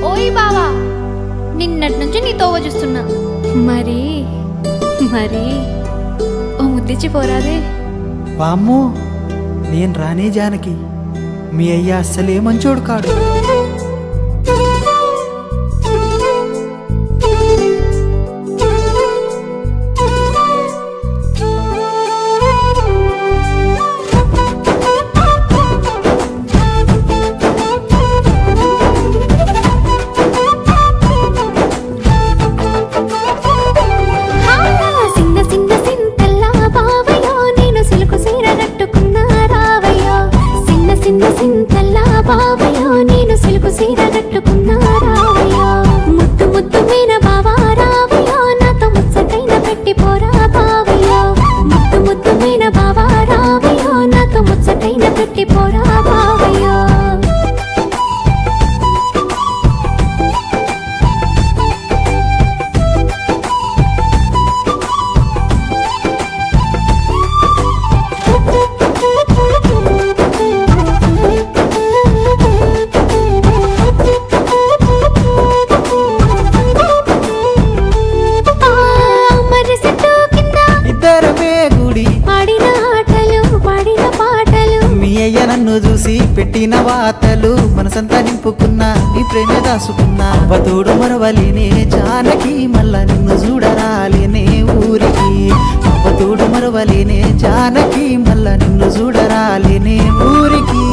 ఓయ్ బావా నిన్నటి నుంచి నీ తోవ చూస్తున్నా మరి మరి ఓ ముద్దిచ్చి పోరాదే వామ్మో నేను రానే జానకి మీ అయ్య అస్సలే మంచోడు కాడు హా, సిన్న సిన్న సింతల్లా బావయ్యో నేను సిలుకు సీర కట్టుకున్నా రావయ్యో సిన్న సిన్న సింతల్లా బావయ్యో నేను సిలుకు సీర కట్టుకున్నా రావయ్యో ముద్దు ముద్దు మీన బావా రావయ్యో నాతో ముచ్చటైన పెట్టి పోరా బావయ్యో ముద్దు ముద్దు మీన బావా రావయ్యో నాతో ముచ్చటైన పెట్టి పోరా బావయ్యో మరి చెట్టు కింద ఇద్దరమే గుడి ఆడిన ఆటలు పాడిన పాటలు మీ అయ్య నన్ను చూసి పెట్టిన వాతలు మనసంతా నింపుకున్నా నీ ప్రేమ దాసుకున్నా అవతోడు మరవలేనే జానకి మళ్ళా నిన్ను చూడరాలేనే ఊరికి అవతోడు మరవలేనే జానకి మళ్ళా నిన్ను చూడరాలేనే ఊరికి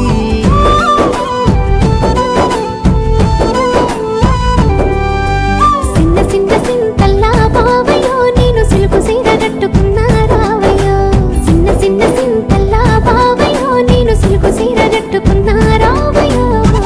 సిన్న సిన్న సింతల్లా బావయ్యో నేను సిలుకు సీర కట్టుకున్నా రావయ్యో సిన్న సిన్న సింతల్లా బావయ్యో నేను సిలుకు సీర కట్టుకున్నా రావయ్యో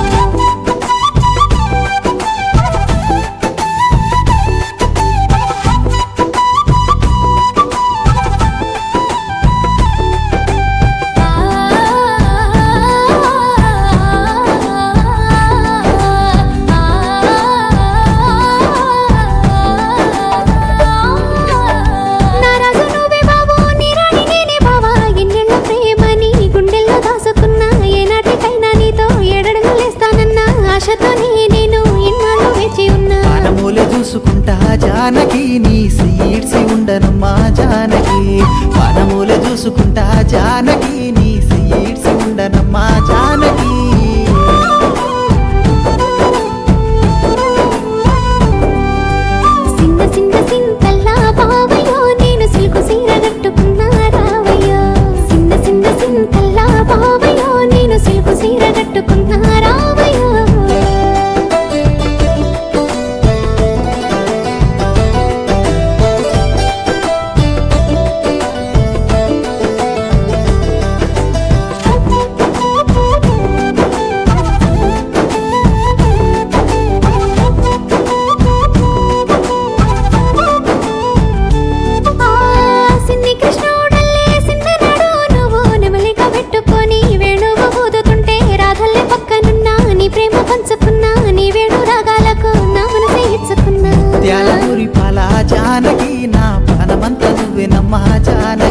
నా రాజు నువ్వే బాబు నీ రాణి నేనే బావా ఎన్నెళ్ళ ప్రేమని గుండెల్లో దాసుకున్నా ఏనాటికైనా నీతో ఎడడుగులేస్తానన్నా ఆశతోనే నేను ఇన్నాళ్ళు వేచి ఉన్నా పానమూలె చూసుకుంటా జానకి నీ సీడ్సి ఉండనమ్మా జానకి పానమూలె చూసుకుంటా జానకి నీ సీడ్సి ఉండనమ్మా జానకి సిన్న సిన్న సింతల్లా బావయ్యో నేను సిల్కు సీర కట్టుకున్నా రావయ్యో సిన్న సిన్న సింతల్లా బావయ్యో నేను సిల్కు సీర కట్టుకున్నా రావయ్యో ఆ సిన్ని కృష్ణుడల్లే సిన్ననాడు నువ్వు నెమలిక పెట్టుకొని వేణువు ఊదుతుంటే రాధల్లే పక్కనున్నా నీ ప్రేమ పంచుకున్నా నీ వేణు రాగాలకు నా మనసే ఇచ్చుకున్నా త్యాలపూరి పాల జానకి నా పానమంతా నువ్వేనమ్మా జానకి